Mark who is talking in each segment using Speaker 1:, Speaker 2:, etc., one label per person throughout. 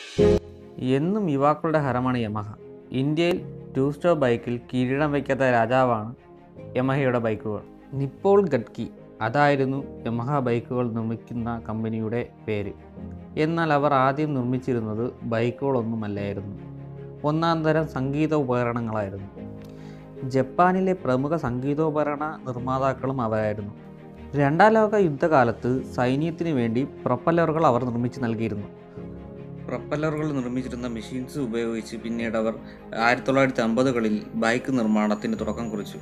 Speaker 1: എന്നും യുവാക്കളുടെ ഹരമാണ് യമഹ ഇന്ത്യയിൽ ടൂ സ്റ്റോ ബൈക്കിൽ കിരീടം വയ്ക്കാത്ത രാജാവാണ് യമഹയുടെ ബൈക്കുകൾ നിപ്പോൾ ഗഡ്കി അതായിരുന്നു യമഹ ബൈക്കുകൾ നിർമ്മിക്കുന്ന കമ്പനിയുടെ പേര് എന്നാൽ അവർ ആദ്യം നിർമ്മിച്ചിരുന്നത് ബൈക്കുകളൊന്നുമല്ലായിരുന്നു ഒന്നാം തരം സംഗീത ഉപകരണങ്ങളായിരുന്നു ജപ്പാനിലെ പ്രമുഖ സംഗീതോപകരണ നിർമ്മാതാക്കളും അവരായിരുന്നു രണ്ടാം ലോക യുദ്ധകാലത്ത് സൈന്യത്തിന് വേണ്ടി പ്രൊപ്പല്ലറുകൾ അവർ നിർമ്മിച്ചു നൽകിയിരുന്നു പ്രൊപ്പല്ലറുകൾ നിർമ്മിച്ചിരുന്ന മെഷീൻസ് ഉപയോഗിച്ച് പിന്നീട് അവർ ആയിരത്തി തൊള്ളായിരത്തി അമ്പതുകളിൽ ബൈക്ക് നിർമ്മാണത്തിന് തുടക്കം കുറിച്ചു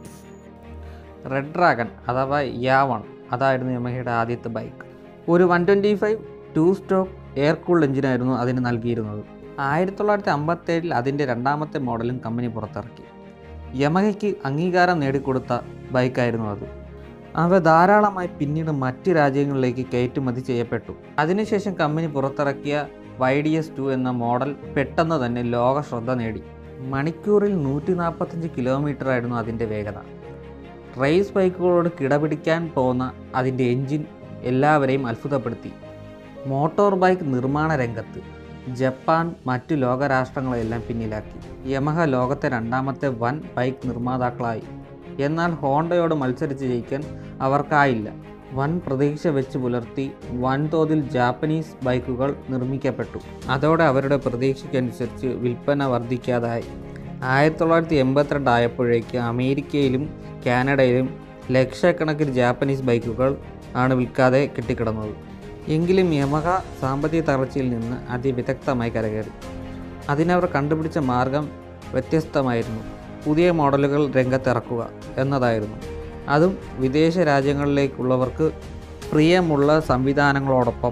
Speaker 1: റെഡ് ഡ്രാഗൺ അഥവാ യാവൺ അതായിരുന്നു യമഹയുടെ ആദ്യത്തെ ബൈക്ക് ഒരു one twenty five two stroke air cooled എഞ്ചിനായിരുന്നു അതിന് നൽകിയിരുന്നത് ആയിരത്തി തൊള്ളായിരത്തി അമ്പത്തേഴിൽ അതിൻ്റെ രണ്ടാമത്തെ മോഡലും കമ്പനി പുറത്തിറക്കി യമഹയ്ക്ക് അംഗീകാരം നേടിക്കൊടുത്ത ബൈക്കായിരുന്നു അത് അവ ധാരാളമായി പിന്നീട് മറ്റ് രാജ്യങ്ങളിലേക്ക് കയറ്റുമതി ചെയ്യപ്പെട്ടു അതിനുശേഷം കമ്പനി പുറത്തിറക്കിയ വൈ ഡി എസ് ടു എന്ന മോഡൽ പെട്ടെന്ന് തന്നെ ലോക ശ്രദ്ധ നേടി മണിക്കൂറിൽ നൂറ്റി നാൽപ്പത്തഞ്ച് കിലോമീറ്റർ ആയിരുന്നു അതിൻ്റെ വേഗത റേസ് ബൈക്കുകളോട് കിടപിടിക്കാൻ പോകുന്ന അതിൻ്റെ എൻജിൻ എല്ലാവരെയും അത്ഭുതപ്പെടുത്തി മോട്ടോർ ബൈക്ക് നിർമ്മാണ രംഗത്ത് ജപ്പാൻ മറ്റു ലോകരാഷ്ട്രങ്ങളെല്ലാം പിന്നിലാക്കി യമഹ ലോകത്തെ രണ്ടാമത്തെ വൻ ബൈക്ക് നിർമ്മാതാക്കളായി എന്നാൽ ഹോണ്ടയോട് മത്സരിച്ച് ജയിക്കാൻ അവർക്കായില്ല വൻ പ്രതീക്ഷ വെച്ച് പുലർത്തി വൻതോതിൽ ജാപ്പനീസ് ബൈക്കുകൾ നിർമ്മിക്കപ്പെട്ടു അതോടെ അവരുടെ പ്രതീക്ഷയ്ക്കനുസരിച്ച് വിൽപ്പന വർദ്ധിക്കാതായി ആയിരത്തി തൊള്ളായിരത്തി എൺപത്തിരണ്ട് ആയപ്പോഴേക്ക് അമേരിക്കയിലും കാനഡയിലും ലക്ഷക്കണക്കിന് ജാപ്പനീസ് ബൈക്കുകൾ ആണ് വിൽക്കാതെ കെട്ടിക്കിടന്നത് എങ്കിലും യമഹ സാമ്പത്തിക തകർച്ചയിൽ നിന്ന് അതിവിദഗ്ധമായി കരകയറി അതിനവർ കണ്ടുപിടിച്ച മാർഗം വ്യത്യസ്തമായിരുന്നു പുതിയ മോഡലുകൾ രംഗത്തിറക്കുക എന്നതായിരുന്നു അതും വിദേശ രാജ്യങ്ങളിലേക്കുള്ളവർക്ക് പ്രിയമുള്ള സംവിധാനങ്ങളോടൊപ്പം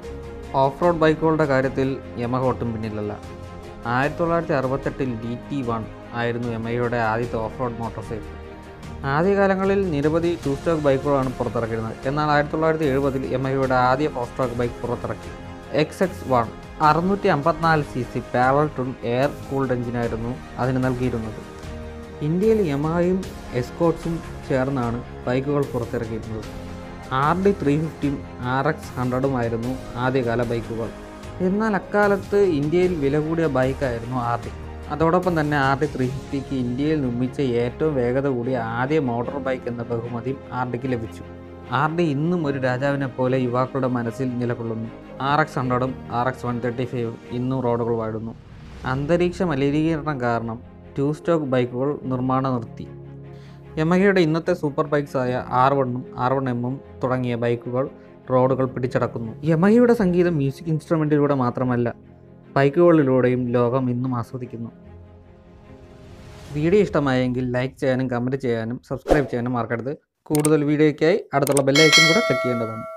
Speaker 1: ഓഫ് റോഡ് ബൈക്കുകളുടെ കാര്യത്തിൽ യമഹ ഒട്ടും പിന്നിലല്ല ആയിരത്തി തൊള്ളായിരത്തി അറുപത്തെട്ടിൽ ഡി ടി വൺ ആയിരുന്നു യമഹയുടെ ആദ്യത്തെ ഓഫ് റോഡ് മോട്ടോർ സൈക്കിൾ ആദ്യകാലങ്ങളിൽ നിരവധി ടു സ്റ്റോക്ക് ബൈക്കുകളാണ് പുറത്തിറക്കിയിരുന്നത് എന്നാൽ ആയിരത്തി തൊള്ളായിരത്തി എഴുപതിൽ യമഹയുടെ ആദ്യ ഫോർ സ്റ്റോക്ക് ബൈക്ക് പുറത്തിറക്കി എക്സ് എക്സ് വൺ അറുന്നൂറ്റി അമ്പത്തിനാല് C C parallel two air cooled എഞ്ചിനായിരുന്നു അതിന് നൽകിയിരുന്നത് ഇന്ത്യയിൽ യമഹയും എസ്കോട്ട്സും ചേർന്നാണ് ബൈക്കുകൾ പുറത്തിറക്കിയിരുന്നത് ആർ ഡി ത്രീ ഫിഫ്റ്റിയും ആർ എക്സ് ഹൺഡ്രഡുമായിരുന്നു ആദ്യകാല ബൈക്കുകൾ എന്നാൽ അക്കാലത്ത് ഇന്ത്യയിൽ വില കൂടിയ ബൈക്കായിരുന്നു ആർ ഡി അതോടൊപ്പം തന്നെ ആർ ഡി ത്രീ ഫിഫ്റ്റിക്ക് ഇന്ത്യയിൽ നിർമ്മിച്ച ഏറ്റവും വേഗത കൂടിയ ആദ്യ മോട്ടോർ ബൈക്ക് എന്ന ബഹുമതിയും ആർ ഡിക്ക് ലഭിച്ചു ആർ ഡി ഇന്നും ഒരു രാജാവിനെ പോലെ യുവാക്കളുടെ മനസ്സിൽ നിലകൊള്ളുന്നു ആർ എക്സ് ഹൺഡ്രഡും R X one thirty five ഇന്നും റോഡുകൾ വാഴുന്നു അന്തരീക്ഷ മലിനീകരണം കാരണം ടു സ്റ്റോക്ക് ബൈക്കുകൾ നിർമ്മാണം നിർത്തി യമഹയുടെ ഇന്നത്തെ സൂപ്പർ ബൈക്സായ ആർ വണ്ണും ആർ വൺ എമ്മും തുടങ്ങിയ ബൈക്കുകൾ റോഡുകൾ പിടിച്ചടക്കുന്നു യമഹയുടെ സംഗീതം മ്യൂസിക് ഇൻസ്ട്രുമെൻറ്റിലൂടെ മാത്രമല്ല ബൈക്കുകളിലൂടെയും ലോകം ഇന്നും ആസ്വദിക്കുന്നു വീഡിയോ ഇഷ്ടമായെങ്കിൽ ലൈക്ക് ചെയ്യാനും കമൻറ്റ് ചെയ്യാനും സബ്സ്ക്രൈബ് ചെയ്യാനും മറക്കരുത് കൂടുതൽ വീഡിയോയ്ക്കായി അടുത്തുള്ള ബെല്ലൈക്കൻ കൂടെ ക്ലിക്ക് ചെയ്യേണ്ടതാണ്